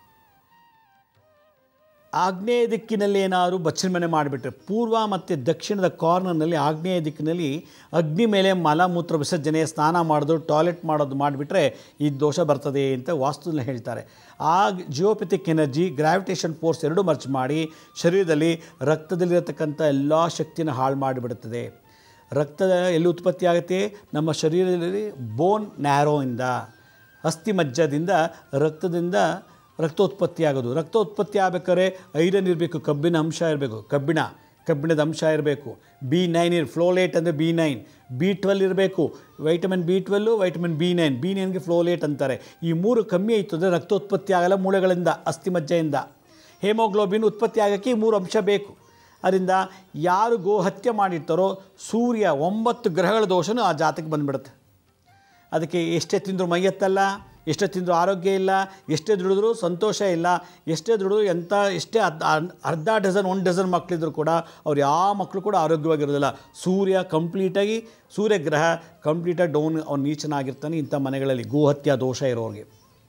ಆಗ್ನೇಯ ದಿಕ್ಕಿನಲ್ಲಿ ಏನಾದರೂ ಬಚ್ಚಲ ಮನೆ ಮಾಡಿಬಿಟ್ರೆ ಪೂರ್ವ ಮತ್ತು ದಕ್ಷಿಣದ ಕಾರ್ನರ್ನಲ್ಲಿ ಆಗ್ನೇಯ ದಿಕ್ಕಿನಲ್ಲಿ ಅಗ್ನಿ ಮೇಲೆ ಮಲಮೂತ್ರ ವಿಸರ್ಜನೆ ಸ್ನಾನ ಮಾಡೋದು ಟಾಯ್ಲೆಟ್ ಮಾಡೋದು ಮಾಡಿಬಿಟ್ರೆ ಈ ದೋಷ ಬರ್ತದೆ ಅಂತ ವಾಸ್ತುನ ಹೇಳ್ತಾರೆ ಆ ಜಿಯೋಪೆಥಿಕ್ ಎನರ್ಜಿ ಗ್ರಾವಿಟೇಷನ್ ಫೋರ್ಸ್ ಎರಡು ಮರ್ಚ್ ಮಾಡಿ ಶರೀರದಲ್ಲಿ ರಕ್ತದಲ್ಲಿರತಕ್ಕಂಥ ಎಲ್ಲ ಶಕ್ತಿನ ಹಾಳು ಮಾಡಿಬಿಡುತ್ತದೆ ರಕ್ತ ಎಲ್ಲಿ ಉತ್ಪತ್ತಿ ಆಗುತ್ತೆ ನಮ್ಮ ಶರೀರದಲ್ಲಿ ಬೋನ್ ನ್ಯಾರೋಯಿಂದ ಅಸ್ಥಿ ಮಜ್ಜದಿಂದ ರಕ್ತದಿಂದ ರಕ್ತೋತ್ಪತ್ತಿ ಆಗೋದು ರಕ್ತೋತ್ಪತ್ತಿ ಆಗ್ಬೇಕಾದ್ರೆ ಐರನ್ ಇರಬೇಕು ಕಬ್ಬಿನ ಅಂಶ ಇರಬೇಕು ಕಬ್ಬಿಣ ಕಬ್ಬಿಣದ ಅಂಶ ಇರಬೇಕು ಬಿ ನೈನ್ ಇರ್ ಫ್ಲೋಲೇಟ್ ಅಂದರೆ ಬಿ ನೈನ್ ಬಿ ಟ್ವೆಲ್ ಇರಬೇಕು vitamin B twelve vitamin B nine B ನೈನ್ಗೆ ಫ್ಲೋಲೇಟ್ ಅಂತಾರೆ ಈ ಮೂರು ಕಮ್ಮಿ ಆಯಿತು ಅಂದರೆ ರಕ್ತೋತ್ಪತ್ತಿ ಆಗಲ್ಲ ಮೂಳೆಗಳಿಂದ ಅಸ್ಥಿಮಜ್ಜೆಯಿಂದ ಹೇಮೋಗ್ಲೋಬಿನ್ ಉತ್ಪತ್ತಿ ಆಗೋಕ್ಕೆ ಈ ಮೂರು ಅಂಶ ಬೇಕು ಅದರಿಂದ ಯಾರು ಗೋ ಹತ್ಯೆ ಮಾಡಿರ್ತಾರೋ ಸೂರ್ಯ ಒಂಬತ್ತು ಗ್ರಹಗಳ ದೋಷನೂ ಆ ಜಾತಕ್ಕೆ ಬಂದುಬಿಡುತ್ತೆ ಅದಕ್ಕೆ ಎಷ್ಟೇ ತಿಂದರೂ ಮೈಯತ್ತಲ್ಲ ಎಷ್ಟೇ ತಿಂದರೂ ಆರೋಗ್ಯ ಇಲ್ಲ ಎಷ್ಟೇ ದುಡಿದ್ರೂ ಸಂತೋಷ ಇಲ್ಲ ಎಷ್ಟೇ ದುಡಿದ್ರು ಎಂಥ ಎಷ್ಟೇ ಅರ್ಧ ಅರ್ಧ ಡಜನ್ ಒಂದು ಡಜನ್ ಮಕ್ಕಳಿದ್ರು ಕೂಡ ಅವ್ರು ಯಾವ ಮಕ್ಕಳು ಕೂಡ ಆರೋಗ್ಯವಾಗಿರೋದಿಲ್ಲ ಸೂರ್ಯ ಕಂಪ್ಲೀಟಾಗಿ ಸೂರ್ಯಗ್ರಹ ಕಂಪ್ಲೀಟಾಗಿ ಡೌನ್ ಅವ್ನು ನೀಚನಾಗಿರ್ತಾನೆ ಇಂಥ ಮನೆಗಳಲ್ಲಿ ಗೋಹತ್ಯಾ ದೋಷ ಇರೋರಿಗೆ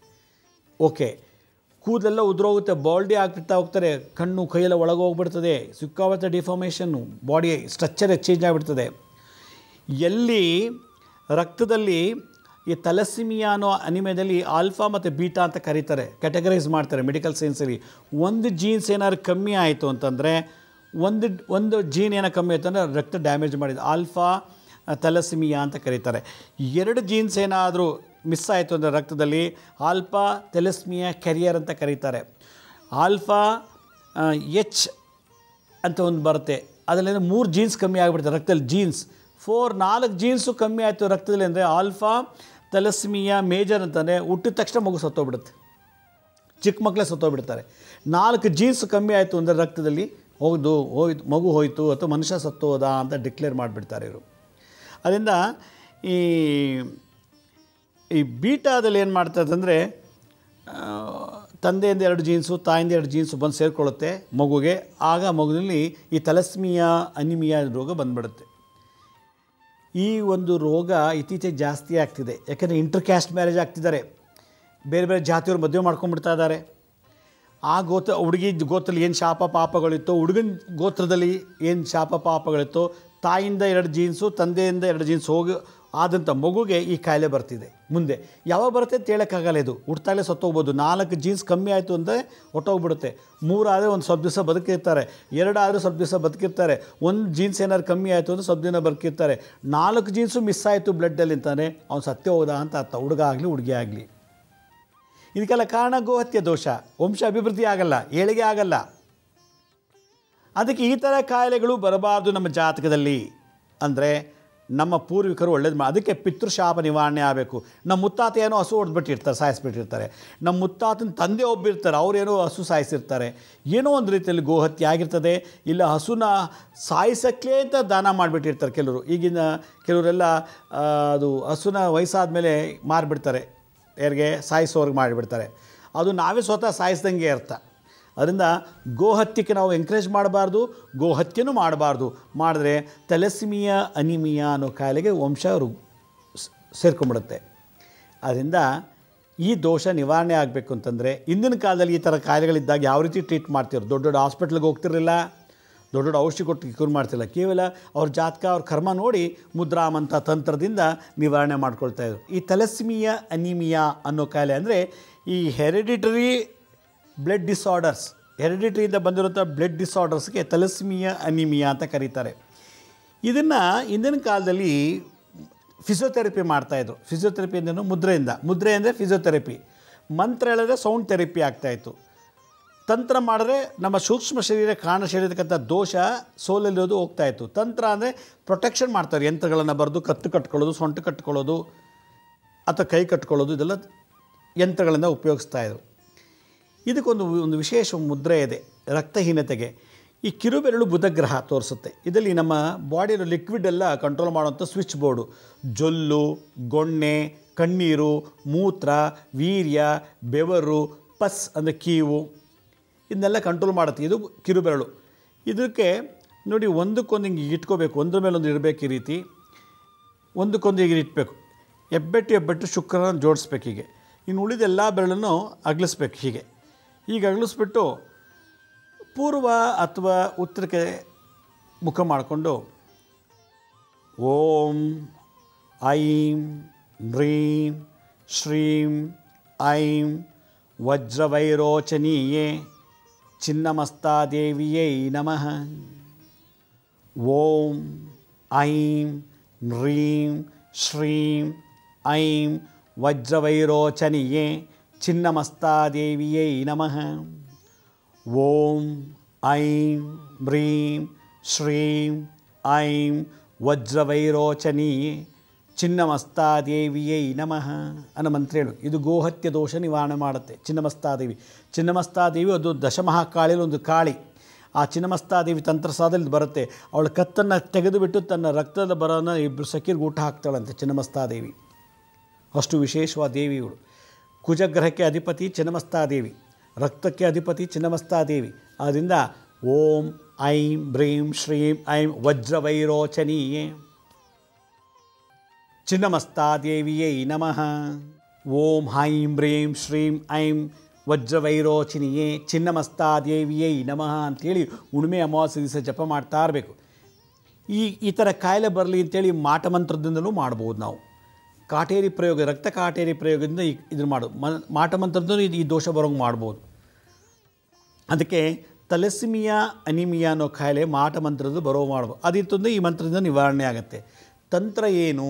ಓಕೆ ಕೂದಲೆಲ್ಲ ಉದುರೋಗುತ್ತೆ ಬಾಲ್ಡಿ ಆಗ್ತಿರ್ತಾ ಹೋಗ್ತಾರೆ ಕಣ್ಣು ಕೈಯೆಲ್ಲ ಒಳಗೆ ಹೋಗ್ಬಿಡ್ತದೆ ಸಿಕ್ಕಾಪಟ್ಟೆ ಡಿಫಾರ್ಮೇಷನ್ನು ಬಾಡಿ ಸ್ಟ್ರಕ್ಚರ್ ಚೇಂಜ್ ಆಗಿಬಿಡ್ತದೆ ಎಲ್ಲಿ ರಕ್ತದಲ್ಲಿ ಈ ತಲಸಿಮಿಯಾ ಅನ್ನೋ ಅನಿಮೆದಲ್ಲಿ ಆಲ್ಫಾ ಮತ್ತು ಬೀಟಾ ಅಂತ ಕರೀತಾರೆ ಕ್ಯಾಟಗರೈಸ್ ಮಾಡ್ತಾರೆ ಮೆಡಿಕಲ್ ಸೈನ್ಸಲ್ಲಿ ಒಂದು ಜೀನ್ಸ್ ಏನಾದ್ರು ಕಮ್ಮಿ ಆಯಿತು ಅಂತಂದರೆ ಒಂದು ಒಂದು ಜೀನ್ ಏನೋ ಕಮ್ಮಿ ಆಯಿತು ಅಂದರೆ ರಕ್ತ ಡ್ಯಾಮೇಜ್ ಮಾಡಿದೆ ಆಲ್ಫಾ ತಲಸಿಮಿಯಾ ಅಂತ ಕರೀತಾರೆ ಎರಡು ಜೀನ್ಸ್ ಏನಾದರೂ ಮಿಸ್ ಆಯಿತು ಅಂದರೆ ರಕ್ತದಲ್ಲಿ ಆಲ್ಫಾ ತೆಲಸ್ಮಿಯಾ ಕೆರಿಯರ್ ಅಂತ ಕರೀತಾರೆ ಆಲ್ಫಾ ಎಚ್ ಅಂತ ಒಂದು ಬರುತ್ತೆ ಅದರಲ್ಲಿ ಮೂರು ಜೀನ್ಸ್ ಕಮ್ಮಿ ಆಗಿಬಿಡುತ್ತೆ ರಕ್ತದಲ್ಲಿ ಜೀನ್ಸ್ ಫೋರ್ ನಾಲ್ಕು ಜೀನ್ಸು ಕಮ್ಮಿ ಆಯಿತು ರಕ್ತದಲ್ಲಿ ಅಂದರೆ ಆಲ್ಫಾ ತಲಸ್ಮಿಯಾ ಮೇಜರ್ ಅಂತಂದರೆ ಹುಟ್ಟಿದ ತಕ್ಷಣ ಮಗು ಸತ್ತೋಗ್ಬಿಡುತ್ತೆ ಚಿಕ್ಕ ಮಕ್ಕಳೇ ಸತ್ತೋಗ್ಬಿಡ್ತಾರೆ ನಾಲ್ಕು ಜೀನ್ಸ್ ಕಮ್ಮಿ ಆಯಿತು ಅಂದರೆ ರಕ್ತದಲ್ಲಿ ಹೋಗ್ದು ಹೋಯ್ತು ಮಗು ಹೋಯಿತು ಅಥವಾ ಮನುಷ್ಯ ಸತ್ತೋದ ಅಂತ ಡಿಕ್ಲೇರ್ ಮಾಡಿಬಿಡ್ತಾರೆ ಇವರು ಅದರಿಂದ ಈ ಈ ಬೀಟಾದಲ್ಲಿ ಏನು ಮಾಡ್ತದೆ ಅಂದರೆ ತಂದೆಯಿಂದ ಎರಡು ಜೀನ್ಸು ತಾಯಿಂದ ಎರಡು ಜೀನ್ಸು ಬಂದು ಸೇರಿಕೊಳ್ಳುತ್ತೆ ಮಗುಗೆ ಆಗ ಮಗುವಿನಲ್ಲಿ ಈ ತಲಸ್ಮಿಯಾ ಅನಿಮಿಯಾ ರೋಗ ಬಂದ್ಬಿಡುತ್ತೆ ಈ ಒಂದು ರೋಗ ಇತ್ತೀಚೆಗೆ ಜಾಸ್ತಿ ಆಗ್ತಿದೆ ಯಾಕೆಂದರೆ ಇಂಟರ್ ಕ್ಯಾಸ್ಟ್ ಮ್ಯಾರೇಜ್ ಆಗ್ತಿದ್ದಾರೆ ಬೇರೆ ಬೇರೆ ಜಾತಿಯವರು ಮದುವೆ ಮಾಡ್ಕೊಂಡ್ಬಿಡ್ತಾ ಇದ್ದಾರೆ ಆ ಗೋತ್ರ ಹುಡುಗಿ ಗೋತ್ರದಲ್ಲಿ ಏನು ಶಾಪ ಪಾಪಗಳಿತ್ತೋ ಹುಡುಗನ ಗೋತ್ರದಲ್ಲಿ ಏನು ಶಾಪ ಪಾಪಗಳಿತ್ತೋ ತಾಯಿಯಿಂದ ಎರಡು ಜೀನ್ಸು ತಂದೆಯಿಂದ ಎರಡು ಜೀನ್ಸ್ ಹೋಗಿ ಆದಂಥ ಮಗುಗೆ ಈ ಕಾಯಿಲೆ ಬರ್ತಿದೆ ಮುಂದೆ ಯಾವಾಗ ಬರುತ್ತೆ ಅಂತ ಹೇಳೋಕ್ಕಾಗಲ್ಲ ಇದು ಹುಟ್ಟಾಗಲೇ ಸತ್ತೋಗ್ಬೋದು ನಾಲ್ಕು ಜೀನ್ಸ್ ಕಮ್ಮಿ ಆಯಿತು ಅಂದರೆ ಹೊಟ್ಟೋಗ್ಬಿಡುತ್ತೆ ಮೂರಾದರೆ ಒಂದು ಸ್ವಲ್ಪ ದಿವಸ ಬದುಕಿರ್ತಾರೆ ಎರಡಾದರೂ ಸ್ವಲ್ಪ ದಿವಸ ಬದುಕಿರ್ತಾರೆ ಒಂದು ಜೀನ್ಸ್ ಏನಾದ್ರು ಕಮ್ಮಿ ಆಯಿತು ಅಂದರೆ ಸ್ವಲ್ಪ ದಿನ ಬದುಕಿರ್ತಾರೆ ನಾಲ್ಕು ಜೀನ್ಸು ಮಿಸ್ ಆಯಿತು ಬ್ಲಡ್ಡಲ್ಲಿ ಅಂತಾನೆ ಅವ್ನು ಸತ್ಯ ಹೋದ ಅಂತ ಅರ್ಥ ಹುಡುಗ ಆಗಲಿ ಹುಡುಗಿ ಆಗಲಿ ಇದಕ್ಕೆಲ್ಲ ಕಾರಣ ಗೋಹತ್ಯೆ ದೋಷ ವಂಶ ಅಭಿವೃದ್ಧಿ ಆಗಲ್ಲ ಏಳಿಗೆ ಆಗಲ್ಲ ಅದಕ್ಕೆ ಈ ಥರ ಕಾಯಿಲೆಗಳು ಬರಬಾರ್ದು ನಮ್ಮ ಜಾತಕದಲ್ಲಿ ಅಂದರೆ ನಮ್ಮ ಪೂರ್ವಿಕರು ಒಳ್ಳೇದು ಮಾ ಅದಕ್ಕೆ ಪಿತೃಶಾಪ ನಿವಾರಣೆ ಆಗಬೇಕು ನಮ್ಮ ಮುತ್ತಾತ ಏನೋ ಹಸು ಹೊಡೆದ್ಬಿಟ್ಟಿರ್ತಾರೆ ಸಾಯಿಸ್ಬಿಟ್ಟಿರ್ತಾರೆ ನಮ್ಮ ಮುತ್ತಾತನ ತಂದೆ ಒಬ್ಬಿರ್ತಾರೆ ಅವರೇನೋ ಹಸು ಸಾಯಿಸಿರ್ತಾರೆ ಏನೋ ಒಂದು ರೀತಿಯಲ್ಲಿ ಗೋಹತ್ಯೆ ಆಗಿರ್ತದೆ ಇಲ್ಲ ಹಸುನ ಸಾಯಿಸೋಕ್ಕೆ ಅಂತ ದಾನ ಮಾಡಿಬಿಟ್ಟಿರ್ತಾರೆ ಕೆಲವರು ಈಗಿನ ಕೆಲವರೆಲ್ಲ ಆ, ಅದು ಹಸುನ ವಯಸ್ಸಾದ ಮೇಲೆ ಮಾರಿಬಿಡ್ತಾರೆ ಯಾರಿಗೆ ಸಾಯಿಸೋರ್ಗೆ ಮಾಡಿಬಿಡ್ತಾರೆ ಅದು ನಾವೇ ಸ್ವತಃ ಸಾಯಿಸ್ದಂಗೆ ಅರ್ಥ ಅದರಿಂದ ಗೋಹತ್ಯಕ್ಕೆ ನಾವು ಎಂಕರೇಜ್ ಮಾಡಬಾರ್ದು ಗೋಹತ್ಯೆನೂ ಮಾಡಬಾರ್ದು ಮಾಡಿದ್ರೆ ತಲೆಸಿಮಿಯಾ ಅನಿಮಿಯಾ ಅನ್ನೋ ಕಾಯಿಲೆಗೆ ವಂಶ ರು ಸ್- ಸೇರ್ಕೊಂಡ್ಬಿಡುತ್ತೆ ಅದರಿಂದ ಈ ದೋಷ ನಿವಾರಣೆ ಆಗಬೇಕು ಅಂತಂದರೆ ಇಂದಿನ ಕಾಲದಲ್ಲಿ ಈ ಥರ ಕಾಯಿಲೆಗಳಿದ್ದಾಗ ಯಾವ ರೀತಿ ಟ್ರೀಟ್ ಮಾಡ್ತಿದ್ರು ದೊಡ್ಡ ದೊಡ್ಡ ಹಾಸ್ಪಿಟ್ಲಿಗೆ ಹೋಗ್ತಿರಲಿಲ್ಲ ದೊಡ್ಡ ದೊಡ್ಡ ಔಷಧಿ ಕೊಟ್ಟು ಕ್ಯೂರ್ ಮಾಡ್ತಿಲ್ಲ ಕೇವಲ ಅವ್ರ ಜಾತಕ ಅವ್ರ ಕರ್ಮ ನೋಡಿ ಮುದ್ರಾಮಂತ ತಂತ್ರದಿಂದ ನಿವಾರಣೆ ಮಾಡ್ಕೊಳ್ತಾ ಇದ್ರು ಈ ತಲಸ್ಮಿಯಾ ಅನಿಮಿಯಾ ಅನ್ನೋ ಕಾಯಿಲೆ ಅಂದರೆ ಈ ಹೆರಿಡಿಟರಿ ಬ್ಲಡ್ ಡಿಸಾರ್ಡರ್ಸ್ ಹೆರಿಡಿಟರಿಯಿಂದ ಬಂದಿರುವಂಥ ಬ್ಲಡ್ ಡಿಸಾರ್ಡರ್ಸ್ಗೆ ತಲಸ್ಮಿಯಾ ಅನಿಮಿಯಾ ಅಂತ ಕರೀತಾರೆ ಇದನ್ನು ಇಂದಿನ ಕಾಲದಲ್ಲಿ ಫಿಸಿಯೋಥೆರಪಿ ಮಾಡ್ತಾಯಿದ್ರು ಫಿಸಿಯೋಥೆರಪಿ ಅಂದ್ರೇನು ಮುದ್ರೆಯಿಂದ ಮುದ್ರೆ ಅಂದರೆ ಫಿಸಿಯೋಥೆರಪಿ ಮಂತ್ರ ಹೇಳಿದ್ರೆ ಸೌಂಡ್ ಥೆರಪಿ ಆಗ್ತಾಯಿತ್ತು ತಂತ್ರ ಮಾಡಿದ್ರೆ ನಮ್ಮ ಸೂಕ್ಷ್ಮ ಶರೀರ ಕಾರಣ ಶರೀರಕ್ಕಂಥ ದೋಷ ಸೋಲಲ್ಲಿರೋದು ಹೋಗ್ತಾ ಇತ್ತು ತಂತ್ರ ಅಂದರೆ ಪ್ರೊಟೆಕ್ಷನ್ ಮಾಡ್ತಾರೆ ಯಂತ್ರಗಳನ್ನು ಬರೆದು ಕತ್ತು ಕಟ್ಕೊಳ್ಳೋದು ಸೊಂಟ ಕಟ್ಕೊಳ್ಳೋದು ಅಥವಾ ಕೈ ಕಟ್ಕೊಳ್ಳೋದು ಇದೆಲ್ಲ ಯಂತ್ರಗಳಿಂದ ಉಪಯೋಗಿಸ್ತಾ ಇದ್ರು ಇದಕ್ಕೊಂದು ಒಂದು ವಿಶೇಷ ಮುದ್ರೆ ಇದೆ ರಕ್ತಹೀನತೆಗೆ ಈ ಕಿರುಬೆರಳು ಬುಧಗ್ರಹ ತೋರಿಸುತ್ತೆ ಇದರಲ್ಲಿ ನಮ್ಮ ಬಾಡಿಯಲ್ಲಿ ಲಿಕ್ವಿಡ್ ಎಲ್ಲ ಕಂಟ್ರೋಲ್ ಮಾಡುವಂಥ ಸ್ವಿಚ್ ಬೋರ್ಡು ಜೊಲ್ಲು ಗೊಣ್ಣೆ ಕಣ್ಣೀರು ಮೂತ್ರ ವೀರ್ಯ ಬೆವರು ಪಸ್ ಅಂದರೆ ಕೀವು ಇದನ್ನೆಲ್ಲ ಕಂಟ್ರೋಲ್ ಮಾಡುತ್ತೆ ಇದು ಕಿರುಬೆರಳು ಇದಕ್ಕೆ ನೋಡಿ ಒಂದಕ್ಕೊಂದು ಹಿಂಗೆ ಇಟ್ಕೋಬೇಕು ಒಂದ್ರ ಮೇಲೆ ಒಂದು ಇರಬೇಕು ಈ ರೀತಿ ಒಂದಕ್ಕೊಂದು ಹೀಗೆ ಇಟ್ಬೇಕು ಹೆಬ್ಬೆಟ್ಟು ಹೆಬ್ಬೆಟ್ಟು ಶುಕ್ರನ ಜೋಡಿಸ್ಬೇಕು ಹೀಗೆ ಇನ್ನು ಉಳಿದ ಎಲ್ಲ ಬೆರಳನ್ನು ಅಗಲಿಸ್ಬೇಕು ಹೀಗೆ ಈಗ ಅಗಲಿಸ್ಬಿಟ್ಟು ಪೂರ್ವ ಅಥವಾ ಉತ್ತರಕ್ಕೆ ಮುಖ ಮಾಡಿಕೊಂಡು ಓಂ ಐಂ ಹ್ರೀಂ ಶ್ರೀಂ ಐಂ ವಜ್ರವೈರೋಚನೀಯೇ ಚಿನ್ನಮಸ್ತಾದೇವಿಯೈ ನಮಃ ಓಂ ಐಂ ಹ್ರೀಂ ಶ್ರೀಂ ಐಂ ವಜ್ರವೈರೋಚನಿಯೇ ಚಿನ್ನಮಸ್ತಾದೇವಿಯೈ ನಮಃ ಓಂ ಐಂ ಹ್ರೀಂ ಶ್ರೀಂ ಐಂ ವಜ್ರವೈರೋಚನೀಯೇ ಚಿನ್ನಮಸ್ತಾದೇವಿಯೈ ನಮಃ ಅನ್ನೋ ಮಂತ್ರ ಹೇಳು ಇದು ಗೋಹತ್ಯ ದೋಷ ನಿವಾರಣೆ ಮಾಡುತ್ತೆ ಚಿನ್ನಮಸ್ತಾದೇವಿ ಚಿನ್ನಮಸ್ತಾದೇವಿ ಅದು ದಶಮಹಾಕಾಳಿಯಲ್ಲಿ ಒಂದು ಕಾಳಿ ಆ ಚಿನ್ನಮಸ್ತಾದೇವಿ ತಂತ್ರಸಾದಲ್ಲಿ ಬರುತ್ತೆ ಅವಳ ಕತ್ತನ್ನು ತೆಗೆದುಬಿಟ್ಟು ತನ್ನ ರಕ್ತದ ಬರೋನ ಇಬ್ಬರು ಸಖಿರ್ಗೆ ಊಟ ಹಾಕ್ತಾಳಂತೆ ಚಿನ್ನಮಸ್ತಾದೇವಿ ಅಷ್ಟು ವಿಶೇಷವಾದ ದೇವಿ ಇವಳು ಕುಜಗ್ರಹಕ್ಕೆ ಅಧಿಪತಿ ಚಿನ್ನಮಸ್ತಾದೇವಿ ರಕ್ತಕ್ಕೆ ಅಧಿಪತಿ ಚಿನ್ನಮಸ್ತಾದೇವಿ ಆದ್ದರಿಂದ ಓಂ ಐಂ ಬ್ರೀಂ ಶ್ರೀಂ ಐಂ ವಜ್ರವೈರೋಚನೀಯೇ ಚಿನ್ನಮಸ್ತಾದೇವಿಯೈ ನಮಃ ಓಂ ಹೈಂ ಬ್ರೀಂ ಶ್ರೀಂ ಐಂ ವಜ್ರವೈರೋಚಿನಿಯೇ ಚಿನ್ನಮಸ್ತಾದೇವಿಯೈ ನಮಃ ಅಂತೇಳಿ ಉಣ್ಮೆ ಅಮಾವಾಸ್ಯ ದಿವಸ ಜಪ ಮಾಡ್ತಾ ಇರಬೇಕು ಈ ಈ ಥರ ಕಾಯಿಲೆ ಬರಲಿ ಅಂತೇಳಿ ಮಾಟ ಮಂತ್ರದಿಂದಲೂ ಮಾಡ್ಬೋದು ನಾವು ಕಾಟೇರಿ ಪ್ರಯೋಗ ರಕ್ತ ಕಾಟೇರಿ ಪ್ರಯೋಗದಿಂದ ಈ ಇದನ್ನು ಮಾಡೋದು ಮ ಮಾಟ ಮಂತ್ರದಿಂದಲೂ ಇದು ಈ ದೋಷ ಬರೋಂಗೆ ಮಾಡ್ಬೋದು ಅದಕ್ಕೆ ತಲೆಸಿಮಿಯಾ ಅನಿಮಿಯಾ ಅನ್ನೋ ಕಾಯಿಲೆ ಮಾಟ ಮಂತ್ರದ ಬರೋ ಮಾಡ್ಬೋದು ಅದಿತ್ತಂದ್ರೆ ಈ ಮಂತ್ರದಿಂದ ನಿವಾರಣೆ ಆಗುತ್ತೆ ತಂತ್ರ ಏನು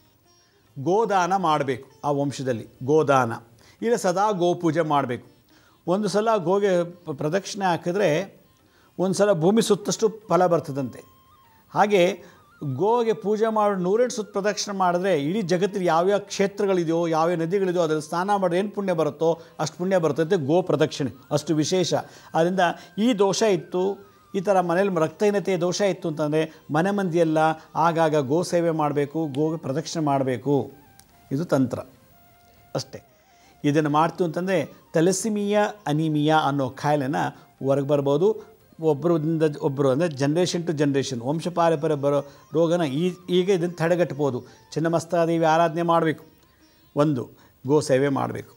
ಗೋದಾನ ಮಾಡಬೇಕು ಆ ವಂಶದಲ್ಲಿ ಗೋದಾನ ಇಲ್ಲ ಸದಾ ಗೋಪೂಜೆ ಮಾಡಬೇಕು ಒಂದು ಸಲ ಗೋಗೆ ಪ- ಪ್ರದಕ್ಷಿಣೆ ಹಾಕಿದ್ರೆ ಒಂದು ಸಲ ಭೂಮಿ ಸುತ್ತಷ್ಟು ಫಲ ಬರ್ತದಂತೆ ಹಾಗೆ ಗೋಗೆ ಪೂಜೆ ಮಾಡಿ ನೂರೆಂಟು ಸುತ್ತ ಪ್ರದಕ್ಷಿಣೆ ಮಾಡಿದ್ರೆ ಇಡೀ ಜಗತ್ತಿನ ಯಾವ್ಯಾವ ಕ್ಷೇತ್ರಗಳಿದೆಯೋ ಯಾವ್ಯಾವ ನದಿಗಳಿದೆಯೋ ಅದರಲ್ಲಿ ಸ್ನಾನ ಮಾಡಿದ್ರೆ ಏನು ಪುಣ್ಯ ಬರುತ್ತೋ ಅಷ್ಟು ಪುಣ್ಯ ಬರ್ತೈತೆ ಗೋ ಪ್ರದಕ್ಷಿಣೆ ಅಷ್ಟು ವಿಶೇಷ ಆದ್ದರಿಂದ ಈ ದೋಷ ಇತ್ತು ಈ ಥರ ಮನೇಲಿ ರಕ್ತಹೀನತೆಯ ದೋಷ ಇತ್ತು ಅಂತಂದರೆ ಮನೆ ಮಂದಿಯೆಲ್ಲ ಆಗಾಗ ಗೋ ಸೇವೆ ಮಾಡಬೇಕು ಗೋಗೆ ಪ್ರದಕ್ಷಿಣೆ ಮಾಡಬೇಕು ಇದು ತಂತ್ರ ಅಷ್ಟೇ ಇದನ್ನು ಮಾಡ್ತು ಅಂತಂದರೆ ತಲೆಸಿಮಿಯಾ ಅನಿಮಿಯಾ ಅನ್ನೋ ಕಾಯಿಲೆನ ಹೊರಗೆ ಬರ್ಬೋದು ಒಬ್ಬರಿಂದ ಒಬ್ಬರು ಅಂದರೆ ಜನ್ರೇಷನ್ ಟು ಜನ್ರೇಷನ್ ವಂಶ ಪಾರಂಪರ್ಯ ಬರೋ ರೋಗನ ಈ ಈಗ ಇದನ್ನು ತಡೆಗಟ್ಬೋದು ಚಿನ್ನಮಸ್ತಾದೇವಿ ಆರಾಧನೆ ಮಾಡಬೇಕು ಒಂದು ಗೋ ಸೇವೆ ಮಾಡಬೇಕು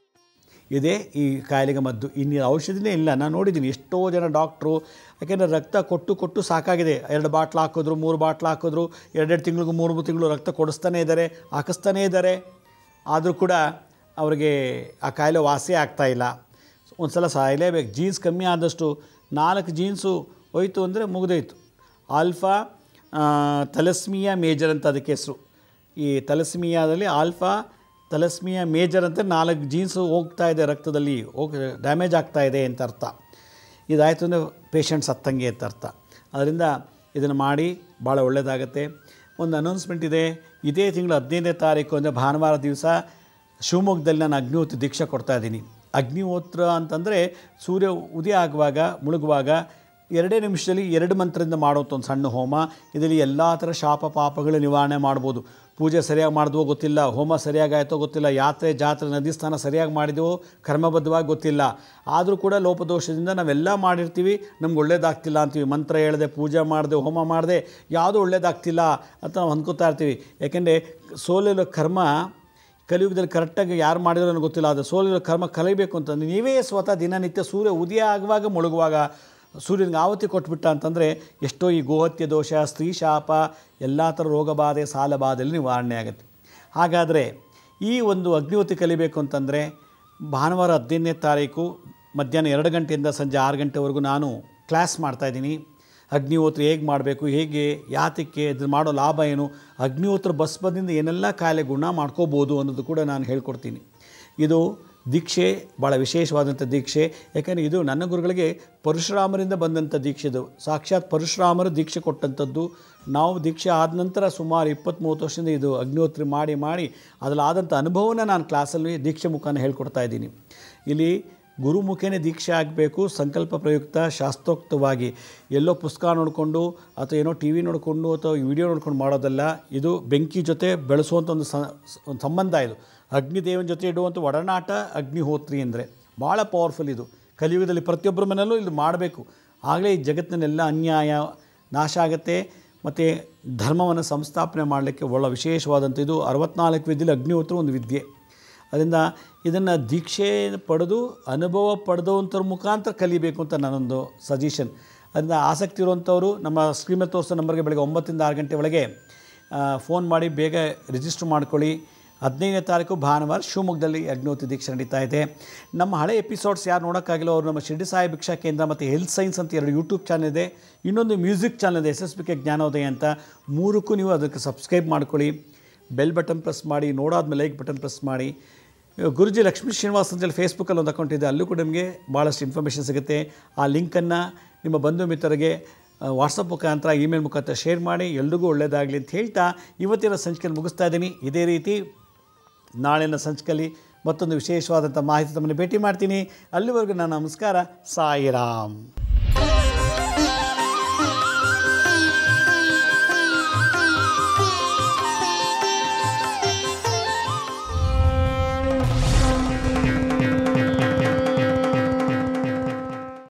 ಇದೇ ಈ ಕಾಯಿಲೆಗೆ ಮದ್ದು ಇನ್ನು ಔಷಧಿನೇ ಇಲ್ಲ ನಾನು ನೋಡಿದ್ದೀನಿ ಎಷ್ಟೋ ಜನ ಡಾಕ್ಟ್ರು ಯಾಕೆಂದರೆ ರಕ್ತ ಕೊಟ್ಟು ಕೊಟ್ಟು ಸಾಕಾಗಿದೆ ಎರಡು ಬಾಟ್ಲು ಹಾಕಿದ್ರು ಮೂರು ಬಾಟ್ಲು ಹಾಕಿದ್ರು ಎರಡೆರಡು ತಿಂಗಳಿಗೂ ಮೂರು ಮೂರು ತಿಂಗಳು ರಕ್ತ ಕೊಡಿಸ್ತಾನೇ ಇದ್ದಾರೆ ಹಾಕಿಸ್ತಾನೇ ಇದ್ದಾರೆ ಆದರೂ ಕೂಡ ಅವರಿಗೆ ಆ ಕಾಯಿಲೆ ವಾಸಿ ಆಗ್ತಾ ಇಲ್ಲ ಒಂದು ಸಲ ಸಾಯಲೇಬೇಕು ಜೀನ್ಸ್ ಕಮ್ಮಿ ಆದಷ್ಟು ನಾಲ್ಕು ಜೀನ್ಸು ಹೋಯ್ತು ಅಂದರೆ ಮುಗಿದೋಯ್ತು ಆಲ್ಫಾ ತಲಸ್ಮಿಯಾ ಮೇಜರ್ ಅಂತ ಅದಕ್ಕೆ ಹೆಸರು ಈ ತಲಸ್ಮಿಯಾದಲ್ಲಿ ಆಲ್ಫಾ ತಲಸ್ಮಿಯಾ ಮೇಜರ್ ಅಂತ ನಾಲ್ಕು ಜೀನ್ಸು ಹೋಗ್ತಾ ಇದೆ ರಕ್ತದಲ್ಲಿ ಹೋಗಿ ಡ್ಯಾಮೇಜ್ ಆಗ್ತಾ ಇದೆ ಅಂತ ಅರ್ಥ ಇದಾಯಿತು ಅಂದರೆ ಪೇಷಂಟ್ ಸತ್ತಂಗೆ ಅಂತ ಅರ್ಥ ಅದರಿಂದ ಇದನ್ನು ಮಾಡಿ ಭಾಳ ಒಳ್ಳೆಯದಾಗತ್ತೆ ಒಂದು ಅನೌನ್ಸ್ಮೆಂಟ್ ಇದೆ ಇದೇ ತಿಂಗಳು ಹದಿನೈದನೇ ತಾರೀಕು ಅಂದರೆ ಭಾನುವಾರ ದಿವಸ ಶಿವಮೊಗ್ಗದಲ್ಲಿ ನಾನು ಅಗ್ನಿಹೋತ್ರ ದೀಕ್ಷೆ ಕೊಡ್ತಾ ಇದ್ದೀನಿ ಅಗ್ನಿಹೋತ್ರ ಅಂತಂದರೆ ಸೂರ್ಯ ಉದಯ ಆಗುವಾಗ ಮುಳುಗುವಾಗ ಎರಡೇ ನಿಮಿಷದಲ್ಲಿ ಎರಡು ಮಂತ್ರದಿಂದ ಮಾಡೋಂಥ ಒಂದು ಸಣ್ಣ ಹೋಮ ಇದರಲ್ಲಿ ಎಲ್ಲ ಥರ ಶಾಪ ಪಾಪಗಳು ನಿವಾರಣೆ ಮಾಡ್ಬೋದು ಪೂಜೆ ಸರಿಯಾಗಿ ಮಾಡಿದ್ವೋ ಗೊತ್ತಿಲ್ಲ ಹೋಮ ಸರಿಯಾಗಿ ಆಯಿತೋ ಗೊತ್ತಿಲ್ಲ ಯಾತ್ರೆ ಜಾತ್ರೆ ನದಿ ಸ್ನಾನ ಸರಿಯಾಗಿ ಮಾಡಿದೆವೋ ಕರ್ಮಬದ್ಧವಾಗಿ ಗೊತ್ತಿಲ್ಲ ಆದರೂ ಕೂಡ ಲೋಪದೋಷದಿಂದ ನಾವೆಲ್ಲ ಮಾಡಿರ್ತೀವಿ ನಮ್ಗೆ ಒಳ್ಳೇದಾಗ್ತಿಲ್ಲ ಅಂತೀವಿ ಮಂತ್ರ ಹೇಳಿದೆ ಪೂಜೆ ಮಾಡಿದೆ ಹೋಮ ಮಾಡಿದೆ ಯಾವುದೂ ಒಳ್ಳೇದಾಗ್ತಿಲ್ಲ ಅಂತ ನಾವು ಅಂದ್ಕೋತಾ ಇರ್ತೀವಿ ಯಾಕೆಂದರೆ ಸೋಲಿರೋ ಕರ್ಮ ಕಲಿಯುಗದಲ್ಲಿ ಕರೆಕ್ಟಾಗಿ ಯಾರು ಮಾಡಿದ್ರು ನನಗೆ ಗೊತ್ತಿಲ್ಲ ಅದು ಸೋಲಿರೋ ಕರ್ಮ ಕಲಿಬೇಕು ಅಂತಂದ್ರೆ ನೀವೇ ಸ್ವತಃ ದಿನನಿತ್ಯ ಸೂರ್ಯ ಉದಯ ಆಗುವಾಗ ಮುಳುಗುವಾಗ ಸೂರ್ಯನಿಗೆ ಆವತಿ ಕೊಟ್ಬಿಟ್ಟ ಅಂತಂದರೆ ಎಷ್ಟೋ ಈ ಗೋಹತ್ಯೆ ದೋಷ ಸ್ತ್ರೀ ಶಾಪ ಎಲ್ಲ ಥರ ರೋಗ ಬಾಧೆ ಸಾಲ ಬಾಧೆಯಲ್ಲಿ ನಿವಾರಣೆ ಆಗುತ್ತೆ ಹಾಗಾದರೆ ಈ ಒಂದು ಅಗ್ನಿವತಿ ಕಲಿಬೇಕು ಅಂತಂದರೆ ಭಾನುವಾರ ಹದಿನೈದನೇ ತಾರೀಕು ಮಧ್ಯಾಹ್ನ ಎರಡು ಗಂಟೆಯಿಂದ ಸಂಜೆ ಆರು ಗಂಟೆವರೆಗೂ ನಾನು ಕ್ಲಾಸ್ ಮಾಡ್ತಾಯಿದ್ದೀನಿ ಅಗ್ನಿಹೋತ್ರ ಹೇಗೆ ಮಾಡಬೇಕು ಹೇಗೆ ಯಾತಕ್ಕೆ ಇದ್ರ ಮಾಡೋ ಲಾಭ ಏನು ಅಗ್ನಿಹೋತ್ರ ಭಸ್ಮದಿಂದ ಏನೆಲ್ಲ ಕಾಯಿಲೆ ಗುಣ ಮಾಡ್ಕೋಬೋದು ಅನ್ನೋದು ಕೂಡ ನಾನು ಹೇಳ್ಕೊಡ್ತೀನಿ ಇದು ದೀಕ್ಷೆ ಭಾಳ ವಿಶೇಷವಾದಂಥ ದೀಕ್ಷೆ ಯಾಕಂದರೆ ಇದು ನನ್ನ ಗುರುಗಳಿಗೆ ಪರಶುರಾಮರಿಂದ ಬಂದಂಥ ದೀಕ್ಷೆ ಇದು ಸಾಕ್ಷಾತ್ ಪರಶುರಾಮರು ದೀಕ್ಷೆ ಕೊಟ್ಟಂಥದ್ದು ನಾವು ದೀಕ್ಷೆ ಆದ ನಂತರ ಸುಮಾರು ಇಪ್ಪತ್ತ್ಮೂವತ್ತು ವರ್ಷದಿಂದ ಇದು ಅಗ್ನಿಹೋತ್ರಿ ಮಾಡಿ ಮಾಡಿ ಅದರಲ್ಲಾದಂಥ ಅನುಭವನ ನಾನು ಕ್ಲಾಸಲ್ಲಿ ದೀಕ್ಷೆ ಮುಖಾನ ಹೇಳ್ಕೊಡ್ತಾ ಇದ್ದೀನಿ ಇಲ್ಲಿ ಗುರುಮುಖೇನೆ ದೀಕ್ಷೆ ಆಗಬೇಕು ಸಂಕಲ್ಪ ಪ್ರಯುಕ್ತ ಶಾಸ್ತ್ರೋಕ್ತವಾಗಿ ಎಲ್ಲೋ ಪುಸ್ತಕ ನೋಡಿಕೊಂಡು ಅಥವಾ ಏನೋ ಟಿ ವಿ ನೋಡಿಕೊಂಡು ಅಥವಾ ವಿಡಿಯೋ ನೋಡ್ಕೊಂಡು ಮಾಡೋದಲ್ಲ ಇದು ಬೆಂಕಿ ಜೊತೆ ಬೆಳೆಸುವಂಥ ಒಂದು ಸ ಒಂದು ಸಂಬಂಧ ಇದು ಅಗ್ನಿದೇವನ ಜೊತೆ ಇಡುವಂಥ ಒಡನಾಟ ಅಗ್ನಿಹೋತ್ರಿ ಅಂದರೆ ಭಾಳ ಪವರ್ಫುಲ್ ಇದು ಕಲಿಯುಗದಲ್ಲಿ ಪ್ರತಿಯೊಬ್ಬರ ಮನೆಯಲ್ಲೂ ಇದು ಮಾಡಬೇಕು ಆಗಲೇ ಈ ಜಗತ್ತಿನಲ್ಲೆಲ್ಲ ಅನ್ಯಾಯ ನಾಶ ಆಗುತ್ತೆ ಮತ್ತು ಧರ್ಮವನ್ನು ಸಂಸ್ಥಾಪನೆ ಮಾಡಲಿಕ್ಕೆ ಒಳ್ಳೆ ವಿಶೇಷವಾದಂಥ ಇದು ಅರವತ್ನಾಲ್ಕು ವಿದ್ಯೆಯಲ್ಲಿ ಅಗ್ನಿಹೋತ್ರ ಒಂದು ವಿದ್ಯೆ ಅದರಿಂದ ಇದನ್ನು ದೀಕ್ಷೆ ಪಡೆದು ಅನುಭವ ಪಡೆದಂಥವ್ರ ಮುಖಾಂತರ ಕಲಿಬೇಕು ಅಂತ ನನ್ನೊಂದು ಸಜೆಷನ್ ಅದರಿಂದ ಆಸಕ್ತಿ ಇರುವಂಥವರು ನಮ್ಮ ಸ್ಕ್ರೀನ್ ಮೇಲೆ ತೋರಿಸೋ ನಂಬರ್ಗೆ ಬೆಳಗ್ಗೆ ಒಂಬತ್ತರಿಂದ ಆರು ಗಂಟೆ ಒಳಗೆ ಫೋನ್ ಮಾಡಿ ಬೇಗ ರಿಜಿಸ್ಟರ್ ಮಾಡ್ಕೊಳ್ಳಿ ಹದಿನೈದನೇ ತಾರೀಕು ಭಾನುವಾರ ಶಿವಮೊಗ್ಗದಲ್ಲಿ ಅಗ್ನಿಹೋತ್ರಿ ದೀಕ್ಷೆ ನಡೀತಾ ಇದೆ ನಮ್ಮ ಹಳೆ ಎಪಿಸೋಡ್ಸ್ ಯಾರು ನೋಡೋಕ್ಕಾಗಿಲ್ಲ ಅವರು ನಮ್ಮ ಶಿರ್ಡಿ ಸಾಯಿ ಭಿಕ್ಷಾ ಕೇಂದ್ರ ಮತ್ತು ಹೆಲ್ತ್ ಸೈನ್ಸ್ ಅಂತ ಎರಡು ಯೂಟ್ಯೂಬ್ ಚಾನಲ್ ಇದೆ ಇನ್ನೊಂದು ಮ್ಯೂಸಿಕ್ ಚಾನಲ್ ಇದೆ ಎಸ್ ಎಸ್ ಬಿ ಕೆ ಜ್ಞಾನೋದಯ ಅಂತ ಮೂರಕ್ಕೂ ನೀವು ಅದಕ್ಕೆ ಸಬ್ಸ್ಕ್ರೈಬ್ ಮಾಡ್ಕೊಳ್ಳಿ ಬೆಲ್ ಬಟನ್ ಪ್ರೆಸ್ ಮಾಡಿ ನೋಡಾದ್ಮೇಲೆ ಲೈಕ್ ಬಟನ್ ಪ್ರೆಸ್ ಮಾಡಿ ಗುರುಜಿ ಲಕ್ಷ್ಮೀ ಶ್ರೀನಿವಾಸ್ ಅಂತೇಳಿ ಫೇಸ್ಬುಕ್ಕಲ್ಲಿ ಒಂದು ಅಕೌಂಟ್ ಇದೆ ಅಲ್ಲೂ ಕೂಡ ನಿಮಗೆ ಭಾಳಷ್ಟು ಇನ್ಫಾರ್ಮೇಷನ್ ಸಿಗುತ್ತೆ ಆ ಲಿಂಕನ್ನು ನಿಮ್ಮ ಬಂಧು ಮಿತ್ರರಿಗೆ ವಾಟ್ಸಪ್ ಮುಖಾಂತರ ಇಮೇಲ್ ಮುಖಾಂತರ ಶೇರ್ ಮಾಡಿ ಎಲ್ರಿಗೂ ಒಳ್ಳೆಯದಾಗಲಿ ಅಂತ ಹೇಳ್ತಾ ಇವತ್ತಿನ ಸಂಚಿಕೆಯಲ್ಲಿ ಮುಗಿಸ್ತಾ ಇದ್ದೀನಿ ಇದೇ ರೀತಿ ನಾಳಿನ ಸಂಚಿಕೆಯಲ್ಲಿ ಮತ್ತೊಂದು ವಿಶೇಷವಾದಂಥ ಮಾಹಿತಿ ತಮ್ಮನ್ನು ಭೇಟಿ ಮಾಡ್ತೀನಿ ಅಲ್ಲಿವರೆಗೂ ನಾನು ನಮಸ್ಕಾರ ಸಾಯಿರಾಮ್